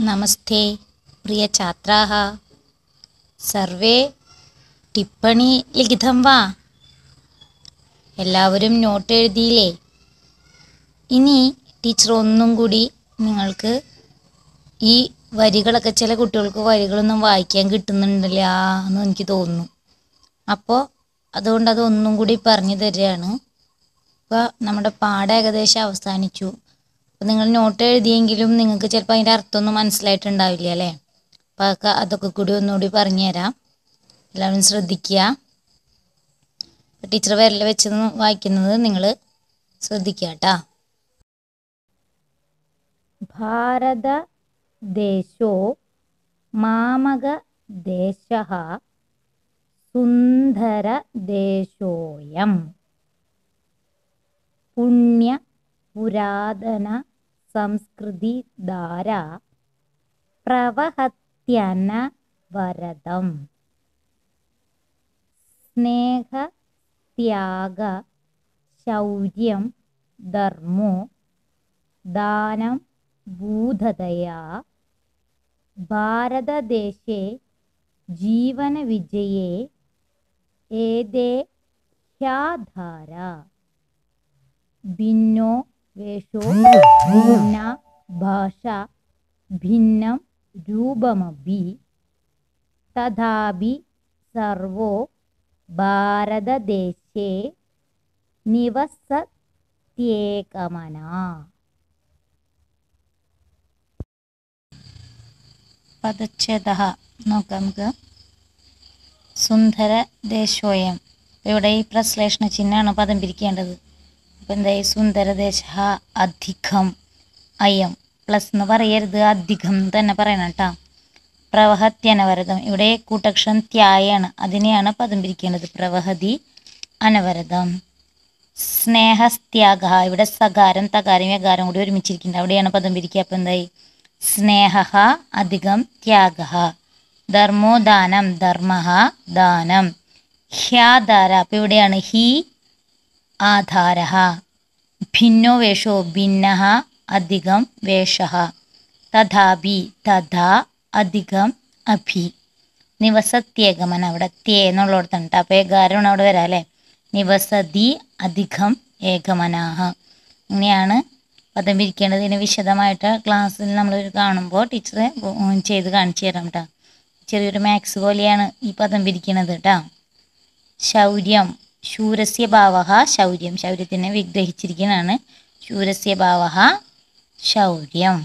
नमस्ते प्रियछात्राः സർവേ ടിപ്പണി ലിഖിതം വാ എല്ലാവരും നോട്ട് എഴുതിയില്ലേ ഇനി ടീച്ചർ ഒന്നും കൂടി നിങ്ങൾക്ക് ഈ വരികളൊക്കെ ചില കുട്ടികൾക്ക് വരികളൊന്നും വായിക്കാൻ കിട്ടുന്നുണ്ടില്ല എന്ന് എനിക്ക് തോന്നുന്നു അപ്പോൾ അതുകൊണ്ട് അത് ഒന്നും കൂടി പറഞ്ഞു തരികയാണ് ഇപ്പോൾ നമ്മുടെ പാഠം ഏകദേശം അവസാനിച്ചു അപ്പോൾ നിങ്ങൾ നോട്ട് എഴുതിയെങ്കിലും നിങ്ങൾക്ക് ചിലപ്പോൾ അതിൻ്റെ അർത്ഥമൊന്നും മനസ്സിലായിട്ടുണ്ടാവില്ല അല്ലേ അപ്പോൾ അതൊക്കെ അതൊക്കെ കൂടി ഒന്നുകൂടി പറഞ്ഞു തരാം എല്ലാവരും ശ്രദ്ധിക്കുക അപ്പോൾ ടീച്ചർ വിരൽ വെച്ച് വായിക്കുന്നത് നിങ്ങൾ ശ്രദ്ധിക്കുക കേട്ടോ ഭാരതദേശോ മാമകദേശഃ സുന്ദരദേശോയം പുണ്യ പുരാതന സംസ്കൃതിധാര പ്രവഹത്യനവരതം സ്നേഹത്യാഗ ശൗര്യം ധർമ്മോ ദാനം ഭൂതതയാ ഭാരതദേശേ ജീവനവിജയേ ഏതേ ഹ്യാധാര ഭിന്നോ വേഷോ ഭിന്ന ഭാഷ ഭിന്നം രൂപമപി തഥാപി സർവോ ഭാരതദേശേ നിവസത്യേകമന പദച്ഛേദ നോക്കാം നമുക്ക് സുന്ദര ദേശോയം ഇവിടെ ഈ പ്രശ്ലേഷണ ചിഹ്നമാണ് പദം പിരിക്കേണ്ടത് അപ്പം എന്തായി സുന്ദരദേശ അധികം അയം പ്ലസ് എന്ന് പറയരുത് അധികം എന്ന് തന്നെ പറയണം കേട്ടോ പ്രവഹത്യനവരതം ഇവിടെ കൂട്ടക്ഷരം ത്യായാണ് അതിനെയാണ് പദം പിരിക്കേണ്ടത് പ്രവഹതി അനവരതം സ്നേഹസ്ത്യാഗ ഇവിടെ സകാരം തകാരം യകാരം കൂടി ഒരുമിച്ചിരിക്കുന്നുണ്ട് അവിടെയാണ് പദം പിരിക്കുക അപ്പം എന്തായി സ്നേഹ അധികം ത്യാഗ ധർമ്മോ ദാനം ധർമ്മ ദാനം ഹ്യാധാര അപ്പം ഇവിടെയാണ് ഹി ആധാര ഭിന്നോ വേഷോ ഭിന്ന അധികം വേഷ തഥാപി തഥാ അധികം അഭി നിവസത്യേകമന അവിടെ ത്യേ എന്നുള്ളിടത്തുണ്ട് അപ്പോൾ ഏകാരമാണ് അവിടെ വരാം അല്ലേ നിവസതി അധികം ഏകമനാഹ ഇങ്ങനെയാണ് പദം പിരിക്കേണ്ടത് ഇതിന് വിശദമായിട്ട് ക്ലാസ്സിൽ നമ്മൾ കാണുമ്പോൾ ടീച്ചർ ചെയ്ത് കാണിച്ചു തരാം കേട്ടോ ചെറിയൊരു മാത്സ് പോലെയാണ് ഈ പദം പിരിക്കുന്നത് കേട്ടോ ശൗര്യം ശൂരസ്യ ഭാവ ശൗര്യം ശൗര്യത്തിനെ വിഗ്രഹിച്ചിരിക്കുന്നതാണ് ശൂരസ്യ ഭാവ ശൗര്യം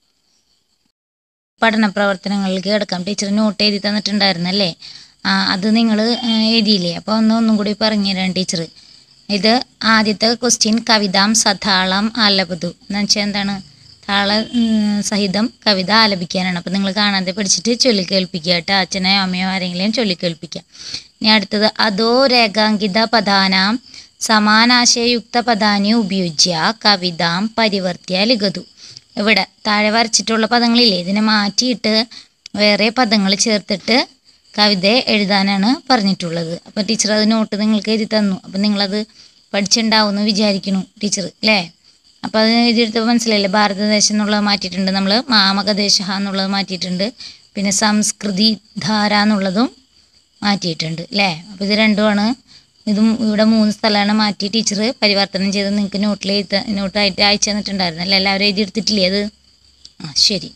പഠന പ്രവർത്തനങ്ങളിലേക്ക് കിടക്കാം ടീച്ചർ നോട്ട് എഴുതി തന്നിട്ടുണ്ടായിരുന്നല്ലേ ആ അത് നിങ്ങൾ എഴുതിയില്ലേ അപ്പോൾ ഒന്ന് ഒന്നും കൂടി പറഞ്ഞു തരാം ടീച്ചർ ഇത് ആദ്യത്തെ ക്വസ്റ്റ്യൻ കവിതാം സതാളം ആലപതു എന്ന് വെച്ചാൽ എന്താണ് താള ഉം, സഹിതം കവിത ആലപിക്കാനാണ് അപ്പോൾ നിങ്ങൾ കാണാതെ പഠിച്ചിട്ട് ചൊല്ലിക്കേൽപ്പിക്കുക കേട്ടോ അച്ഛനെയോ അമ്മയോ ആരെങ്കിലും ചൊല്ലിക്കേൽപ്പിക്കുക ഇനി അടുത്തത് അതോ രേഖാങ്കിത പദാനാം സമാനാശയയുക്ത പദാനി ഉപയോഗിച്ച കവിതാം പരിവർത്തിയ ലിഖതു ഇവിടെ താഴെ വരച്ചിട്ടുള്ള പദങ്ങളില്ലേ ഇതിനെ മാറ്റിയിട്ട് വേറെ പദങ്ങൾ ചേർത്തിട്ട് കവിത എഴുതാനാണ് പറഞ്ഞിട്ടുള്ളത് അപ്പോൾ ടീച്ചർ അത് നോട്ട് നിങ്ങൾക്ക് എഴുതി തന്നു അപ്പം നിങ്ങളത് പഠിച്ചിട്ടുണ്ടാവുമെന്ന് വിചാരിക്കുന്നു ടീച്ചർ അല്ലേ അപ്പോൾ അത് എഴുതിയെടുത്തപ്പോൾ മനസ്സിലായില്ലേ ഭാരതദേശം എന്നുള്ളത് മാറ്റിയിട്ടുണ്ട് നമ്മൾ മാമകദേശ എന്നുള്ളത് മാറ്റിയിട്ടുണ്ട് പിന്നെ സംസ്കൃതി ധാര എന്നുള്ളതും മാറ്റിയിട്ടുണ്ട് അല്ലേ അപ്പോൾ ഇത് രണ്ടുമാണ് ഇതും ഇവിടെ മൂന്ന് സ്ഥലമാണ് മാറ്റി ടീച്ചർ പരിവർത്തനം ചെയ്ത് നിങ്ങൾക്ക് നോട്ടിൽ എഴുത്ത നോട്ടായിട്ട് അയച്ചു തന്നിട്ടുണ്ടായിരുന്നു അല്ലേ എല്ലാവരും എഴുതിയെടുത്തിട്ടില്ലേ അത് ആ ശരി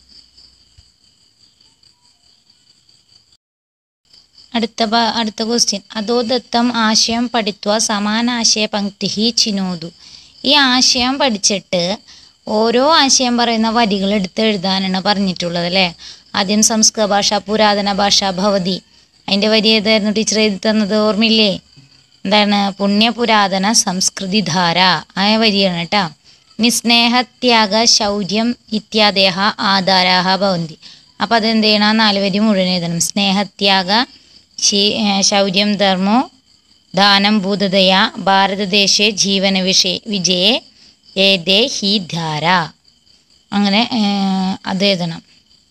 അടുത്ത പ- അടുത്ത ക്വസ്റ്റ്യൻ അതോ ദത്തം ആശയം പഠിത്വ സമാനാശയ പങ്ക്തി ചിനോതു ഈ ആശയം പഠിച്ചിട്ട് ഓരോ ആശയം പറയുന്ന വരികൾ എടുത്ത് എഴുതാനാണ് പറഞ്ഞിട്ടുള്ളത് അല്ലേ ആദ്യം സംസ്കൃത ഭാഷ പുരാതന ഭാഷ ഭവതി അതിൻ്റെ വരി ഏതായിരുന്നു ടീച്ചർ എഴുതി തന്നത് ഓർമ്മയില്ലേ എന്താണ് പുണ്യപുരാതന സംസ്കൃതിധാര ആ വരിയാണ് കേട്ടോ നിസ്നേഹത്യാഗ ശൗര്യം ഇത്യാദേഹ ആധാരാഹ ഭവന്തി അപ്പം അതെന്ത് ചെയ്യണം ആ നാല് വരി മുഴുവൻ എഴുതണം സ്നേഹത്യാഗ ശീ- ഏ, ശൗര്യം ധർമ്മോ ദാനം ഭൂതതയ ഭാരതദേശേ ജീവന വിഷയ വിജയെ ഏതേ ഹി ധാര അങ്ങനെ ഏ, അത് എഴുതണം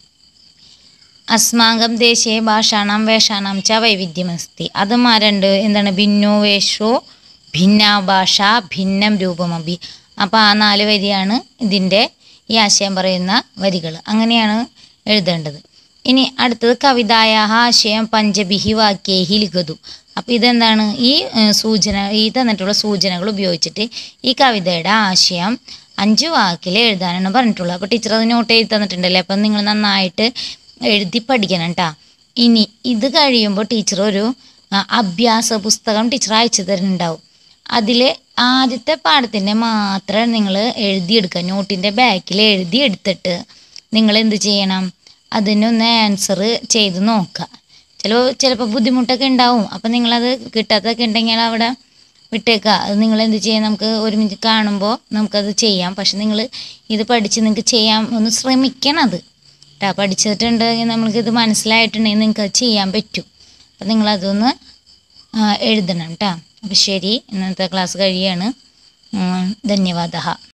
അസ്മാകം ദേശേ ഭാഷാണാം വേഷാണാം ച വൈവിധ്യമസ്തി അത് മാരണ്ട് എന്താണ് ഭിന്നോ വേഷോ ഭിന്ന ഭാഷ ഭിന്നം രൂപമഭി അപ്പോൾ ആ നാല് വരിയാണ് ഇതിൻ്റെ ഈ ആശയം പറയുന്ന വരികൾ അങ്ങനെയാണ് എഴുതേണ്ടത് ഇനി അടുത്തത് കവിതായ ആശയം പഞ്ചഭിഹി വാക്യേഹി ലിഖതു അപ്പോൾ ഇതെന്താണ് ഈ ഏഹ്, സൂചന ഈ തന്നിട്ടുള്ള സൂചനകൾ ഉപയോഗിച്ചിട്ട് ഈ കവിതയുടെ ആശയം അഞ്ച് വാക്കിൽ എഴുതാനാണ് പറഞ്ഞിട്ടുള്ളത് അപ്പോൾ ടീച്ചർ അത് നോട്ട് ചെയ്ത് തന്നിട്ടുണ്ടല്ലേ അപ്പം നിങ്ങൾ നന്നായിട്ട് എഴുതി പഠിക്കണം കേട്ടോ ഇനി ഇത് കഴിയുമ്പോൾ ടീച്ചർ ഒരു ആ, അഭ്യാസ പുസ്തകം ടീച്ചർ അയച്ചു തരുന്നുണ്ടാവും അതിൽ ആദ്യത്തെ പാഠത്തിൻ്റെ മാത്രം നിങ്ങൾ എഴുതിയെടുക്കുക നോട്ടിൻ്റെ ബാക്കിൽ എഴുതി എടുത്തിട്ട് നിങ്ങൾ എന്ത് ചെയ്യണം അതിനൊന്ന് ആൻസർ ചെയ്ത് നോക്കുക ചിലപ്പോൾ ചിലപ്പോൾ ബുദ്ധിമുട്ടൊക്കെ ഉണ്ടാവും അപ്പം നിങ്ങളത് കിട്ടാത്തൊക്കെ ഉണ്ടെങ്കിൽ അവിടെ വിട്ടേക്കുക അത് നിങ്ങൾ എന്ത് ചെയ്യാം നമുക്ക് ഒരുമിച്ച് കാണുമ്പോൾ നമുക്കത് ചെയ്യാം പക്ഷെ നിങ്ങൾ ഇത് പഠിച്ച് നിങ്ങൾക്ക് ചെയ്യാൻ ഒന്ന് ശ്രമിക്കണം അത് കേട്ടോ പഠിച്ചിട്ടുണ്ടെങ്കിൽ നമ്മൾക്കിത് മനസ്സിലായിട്ടുണ്ടെങ്കിൽ നിങ്ങൾക്ക് അത് ചെയ്യാൻ പറ്റും അപ്പം നിങ്ങളതൊന്ന് ആ, എഴുതണം കേട്ടോ അപ്പോൾ ശരി ഇന്നത്തെ ക്ലാസ് കഴിയാണ് ധന്യവാദ